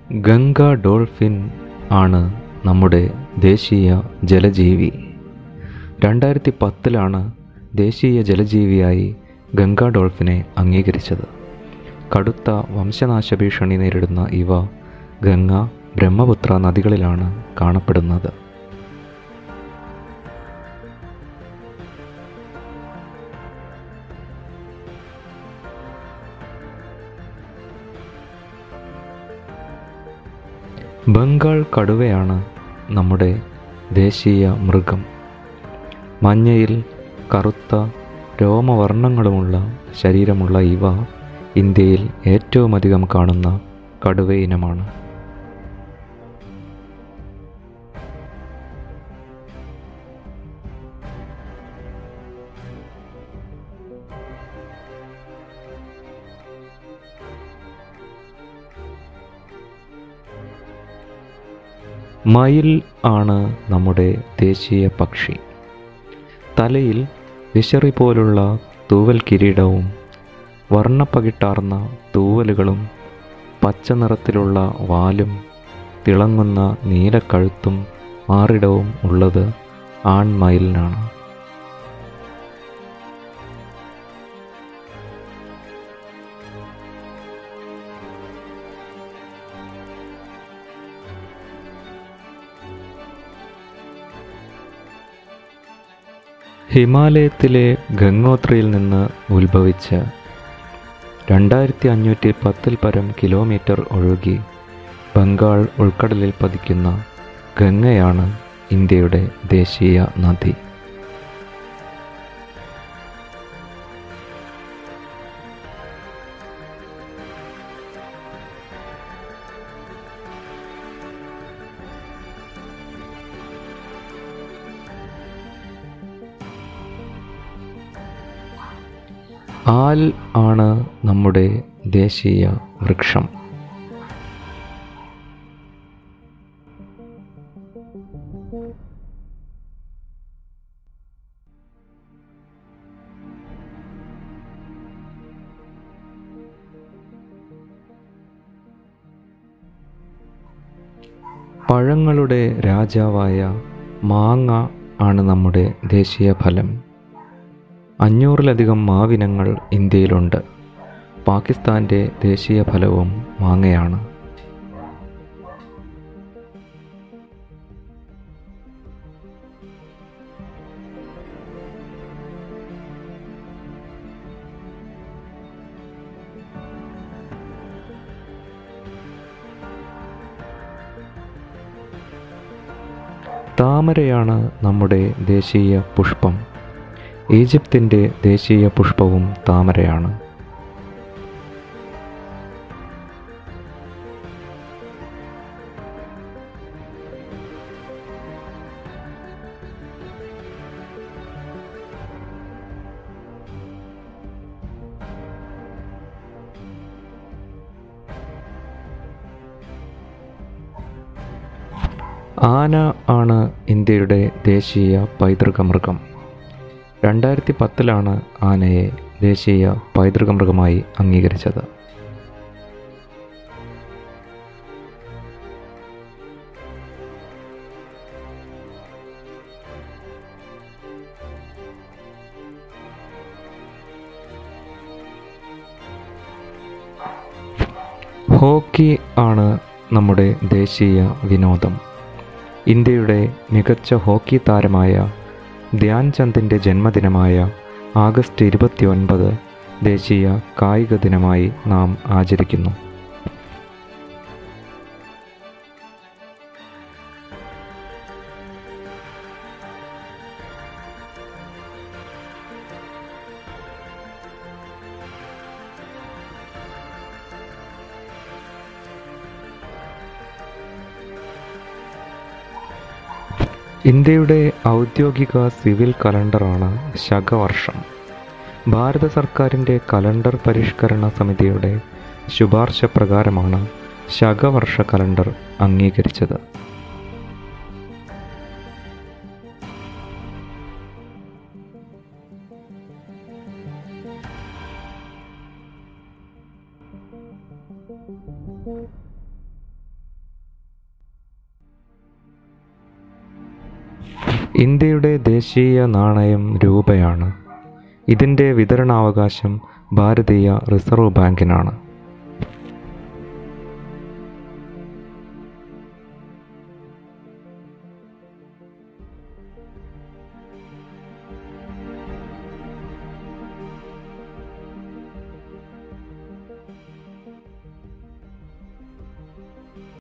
Ganga dolphin ആണ് നമ്മുടെ ദേശീയ ജലജീവി രണ്ടായിരത്തി പത്തിലാണ് ദേശീയ ജലജീവിയായി ഗംഗ ഡോൾഫിനെ അംഗീകരിച്ചത് കടുത്ത വംശനാശ ഭീഷണി നേരിടുന്ന ഇവ ഗംഗ ബ്രഹ്മപുത്ര നദികളിലാണ് കാണപ്പെടുന്നത് ബംഗാൾ കടുവയാണ് നമ്മുടെ ദേശീയ മൃഗം മഞ്ഞയിൽ കറുത്ത രോമവർണ്ണങ്ങളുമുള്ള ശരീരമുള്ള ഇവ ഇന്ത്യയിൽ ഏറ്റവുമധികം കാണുന്ന കടുവ ഇനമാണ് മയിൽ ആണ് നമ്മുടെ ദേശീയ പക്ഷി തലയിൽ വിശറി പോലുള്ള തൂവൽ കിരീടവും വർണ്ണപ്പകിട്ടാർന്ന തൂവലുകളും പച്ച നിറത്തിലുള്ള വാലും തിളങ്ങുന്ന നീലക്കഴുത്തും മാറിടവും ഉള്ളത് ആൺമയിലിനാണ് ഹിമാലയത്തിലെ ഗംഗോത്രിയിൽ നിന്ന് ഉത്ഭവിച്ച് രണ്ടായിരത്തി അഞ്ഞൂറ്റി പത്തിൽ പരം കിലോമീറ്റർ ഒഴുകി ബംഗാൾ ഉൾക്കടലിൽ പതിക്കുന്ന ഗംഗയാണ് ഇന്ത്യയുടെ ദേശീയ നദി ആൽ ആണ് നമ്മുടെ ദേശീയ വൃക്ഷം പഴങ്ങളുടെ രാജാവായ മാങ്ങ ആണ് നമ്മുടെ ദേശീയ ഫലം അഞ്ഞൂറിലധികം മാവിനങ്ങൾ ഇന്ത്യയിലുണ്ട് പാകിസ്ഥാൻ്റെ ദേശീയ ഫലവും മാങ്ങയാണ് താമരയാണ് നമ്മുടെ ദേശീയ പുഷ്പം ഈജിപ്തിൻ്റെ ദേശീയ പുഷ്പവും താമരയാണ് ആന ആണ് ഇന്ത്യയുടെ ദേശീയ പൈതൃക മൃഗം രണ്ടായിരത്തി പത്തിലാണ് ആനയെ ദേശീയ പൈതൃക മൃഗമായി അംഗീകരിച്ചത് ഹോക്കി ആണ് നമ്മുടെ ദേശീയ വിനോദം ഇന്ത്യയുടെ മികച്ച ഹോക്കി താരമായ ധ്യാൻ ചന്ദിൻ്റെ ജന്മദിനമായ ആഗസ്റ്റ് ഇരുപത്തി ഒൻപത് ദേശീയ കായിക ദിനമായി നാം ആചരിക്കുന്നു ഇന്ത്യയുടെ ഔദ്യോഗിക സിവിൽ കലണ്ടറാണ് ശകവർഷം ഭാരത സർക്കാരിൻ്റെ കലണ്ടർ പരിഷ്കരണ സമിതിയുടെ ശുപാർശ പ്രകാരമാണ് ശകവർഷ കലണ്ടർ അംഗീകരിച്ചത് ഇന്ത്യയുടെ ദേശീയ നാണയം രൂപയാണ് ഇതിൻ്റെ വിതരണാവകാശം ഭാരതീയ റിസർവ് ബാങ്കിനാണ്